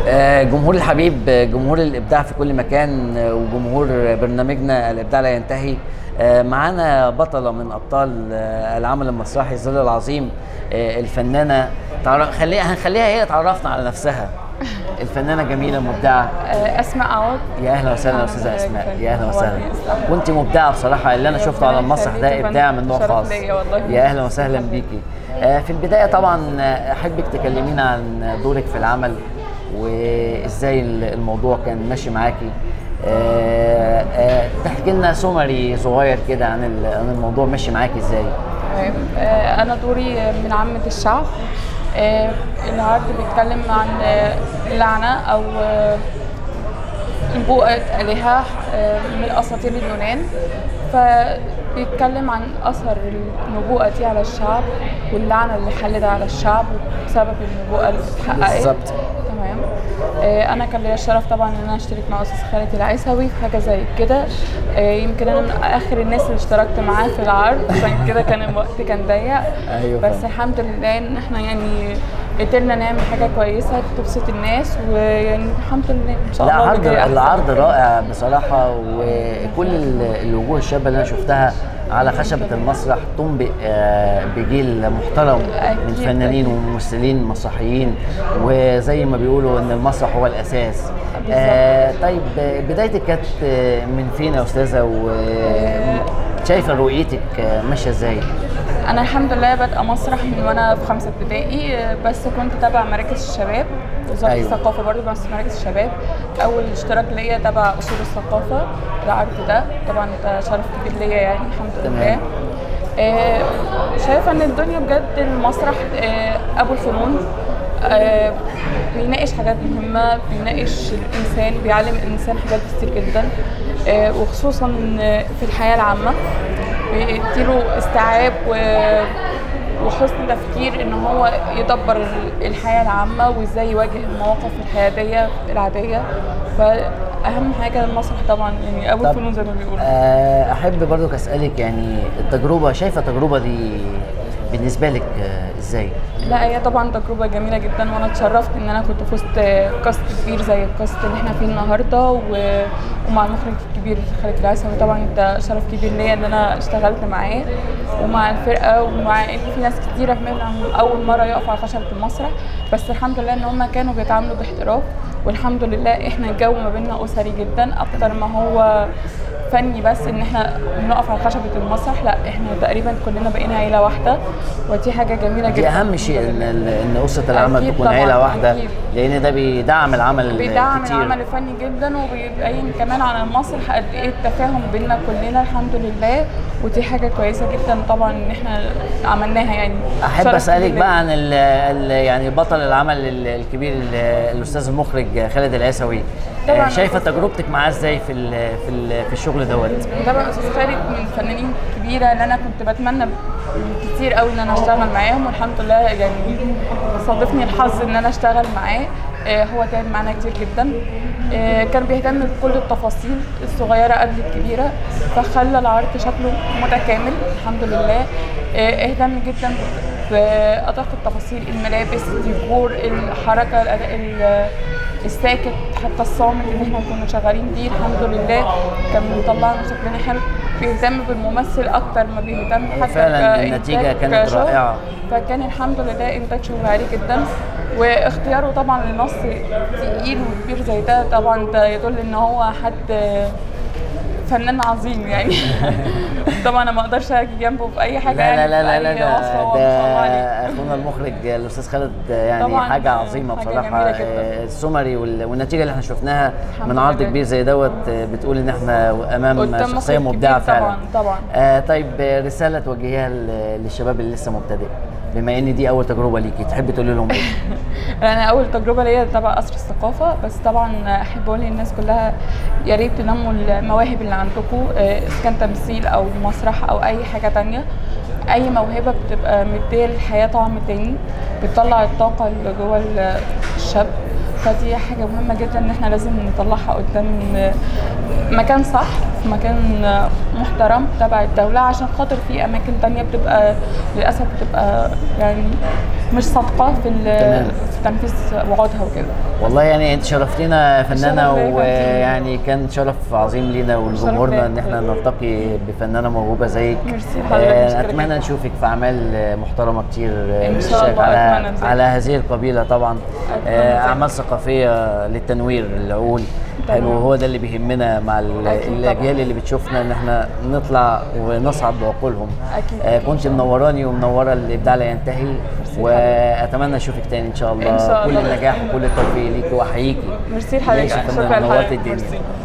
آه، جمهور الحبيب آه، جمهور الابداع في كل مكان آه، وجمهور برنامجنا الابداع لا ينتهي آه، معانا بطله من ابطال آه، العمل المسرحي الظل العظيم آه، الفنانه تعرف خليها هنخليها هي تعرفنا على نفسها الفنانه جميله مبدعه آه، اسماء عوض يا اهلا وسهلا أهلاً استاذه بحضرتك اسماء فندم. يا اهلا وسهلا نورتني. وانت مبدعه بصراحه اللي انا شفته على ربنا المسرح يخليك ده يا فندم. ابداع من نوع شرف خاص ليا والله. يا اهلا وسهلا بيكي آه، في البدايه طبعا آه، احبك تكلمينا عن دورك في العمل وازاي الموضوع كان ماشي معاكي آه، آه، تحكي لنا سمري صغير كده عن ال- عن الموضوع ماشي معاكي ازاي تمام. آه، انا دوري من عامة الشعب آه، العرض بيتكلم عن آه، اللعنة او آه، نبوءة آلهة آه، من أساطير اليونان فبيتكلم عن أثر النبوءة دي على الشعب واللعنة اللي حلت على الشعب بسبب النبوءة اللي اتحققت بالظبط. تمام آه، انا كان ليا الشرف طبعا ان انا اشترك مع استاذ خالد العيسوي في حاجه زي كده آه، يمكن انا من اخر الناس اللي اشتركت معاه في العرض عشان كده كان الوقت كان ضيق أيوة بس فاهم. الحمد لله ان احنا يعني قدرنا نعمل حاجه كويسه تبسط الناس ويعني الحمد لله ان شاء لا الله عرض بجري أحسن. العرض رائع بصراحه وكل ال- الوجوه الشابه اللي انا شفتها على خشبه المسرح تنبئ آه، بجيل محترم من أكيد، فنانين أكيد. وممثلين مسرحيين وزي ما بيقولوا ان المسرح هو الاساس آه طيب آه، بدايتك كانت آه، من فين يا استاذه وشايفه رؤيتك آه، ماشيه ازاي؟ انا الحمد لله بادئه مسرح من وانا في خمسه ابتدائي آه، بس كنت تبع مراكز الشباب وزاره أيوة. أيوة. الثقافه برضو بس مراكز الشباب اول اشتراك ليا تبع اصول الثقافه العرض ده طبعا ده شرف كبير ليا يعني الحمد تمام. لله آه، شايفه ان الدنيا بجد المسرح آه، ابو الفنون آه، بيناقش حاجات مهمة بيناقش الإنسان بيعلم الإنسان حاجات كتير جدا آه، وخصوصا في الحياة العامة بيديله استيعاب و- وحسن تفكير ان هو يدبر الحياه العامه وازاي يواجه المواقف الحياتيه العاديه فاهم حاجه المسرح طبعا يعني ابو طب، الفنون زي ما بيقولوا آه، احب برضك اسالك يعني التجربه شايفه التجربه دي بالنسبه لك آه، ازاي؟ لا هي طبعا تجربه جميله جدا وانا اتشرفت ان انا كنت في وسط كاست كبير زي الكاست اللي احنا فيه النهارده و... ومع المخرج الكبير خالد العيسوي طبعا ده شرف كبير ليا ان انا اشتغلت معاه ومع الفرقه ومع ان في ناس كتيره منهم اول مره يقفوا على خشبه المسرح بس الحمد لله ان هم كانوا بيتعاملوا باحتراف والحمد لله احنا الجو ما بيننا اسري جدا اكتر ما هو فني بس ان احنا بنقف على خشبه المسرح لا احنا تقريبا كلنا بقينا عيله واحده ودي حاجه جميله دي جدا اهم شيء ان ان إن اسره العمل أكيد تكون طبعاً، عيله واحده أكيد. لان ده بيدعم العمل بيدعم كتير العمل الفني جدا وبيبين كمان على المسرح قد ايه التفاهم بيننا كلنا الحمد لله ودي حاجه كويسه جدا طبعا ان احنا عملناها يعني احب شرف اسالك كبير بقى عن ال ال يعني بطل العمل ال- الكبير ال- الاستاذ المخرج خالد العيسوي طبعاً آه، شايفه أستاذ- تجربتك معاه ازاي في ال في ال في الشغل دوت طبعا استاذ خالد من الفنانين الكبيره اللي انا كنت بتمنى كتير قوي ان انا اشتغل معاهم والحمد لله يعني صادفني الحظ ان انا اشتغل معاه آه، هو تعب معانا كتير جدا آه، كان بيهتم بكل التفاصيل الصغيره قبل الكبيره فخلى العرض شكله متكامل الحمد لله آه، اهتم جدا بأدق التفاصيل الملابس الديكور الحركه الأداء ال- الساكت حتى الصامت اللي احنا كنا شغالين بيه الحمد لله كان مطلعنا شكلنا حلو بيهتم بالممثل اكتر ما بيهتم حتى فعلاً كإنتاج النتيجة كانت كشغل. رائعة. فكان الحمد لله انتاج شغل عالي جدا واختياره طبعا لنص تقيل وكبير زي ده طبعا ده يدل ان هو حد فنان عظيم يعني طبعا انا ما اقدرش اجي جنبه في اي حاجه لا لا يعني لا في لا أي لا وصفة هو ده, ما شاء الله عليه. ده اخونا المخرج الاستاذ خالد يعني طبعاً حاجه عظيمه حاجة بصراحه جميلة جداً. آه، السمري وال- والنتيجه اللي احنا شفناها الحمد من عرض لله. كبير زي دوت آه، بتقول ان احنا امام قدام شخصيه مخرج مبدعه كبير فعلا طبعاً، طبعاً. آه طيب آه، رساله توجهيها ل- للشباب اللي لسه مبتدئ بما ان دي اول تجربه ليكي تحبي تقولي لهم ايه؟ انا اول تجربه ليا تبع قصر الثقافه بس طبعا احب اقول للناس كلها يا ريت تنموا المواهب اللي عندكم آه، اذا كان تمثيل او مسرح او اي حاجه تانية اي موهبه بتبقى مديه للحياه طعم تاني بتطلع الطاقه اللي جوه ال- الشاب فدي حاجه مهمه جدا ان احنا لازم نطلعها قدام مكان صح في مكان محترم تبع الدوله عشان خاطر في اماكن تانية بتبقى للاسف بتبقى يعني مش صادقه في ال- تمام. في تنفيذ وعودها وكده والله يعني انت شرفتينا فنانه شرف ليا ويعني كان شرف عظيم لينا ولجمهورنا ليا. ان احنا نلتقي بفنانه موهوبه زيك ميرسي حضرتك، آه، مشكورة اتمنى جداً. نشوفك في اعمال آه، محترمه كتير آه، إن شاء بتشتغل الله، على أتمنى ذلك. على هذه القبيله طبعا أتمنى آه، ذلك. اعمال ثقافيه للتنوير العقول تمام. حلو هو ده اللي بيهمنا مع ال- أكيد الاجيال اللي بتشوفنا ان احنا نطلع ونصعد بعقولهم أكيد. آه، كنت منوراني ومنوره الابداع لا ينتهي واتمنى اشوفك تاني ان شاء الله إن شاء كل الله. النجاح وكل التوفيق ليكي واحييكي ميرسي لحضرتك ماشي يا فندم، شكرا نورت لحضرتك الدنيا ميرسي.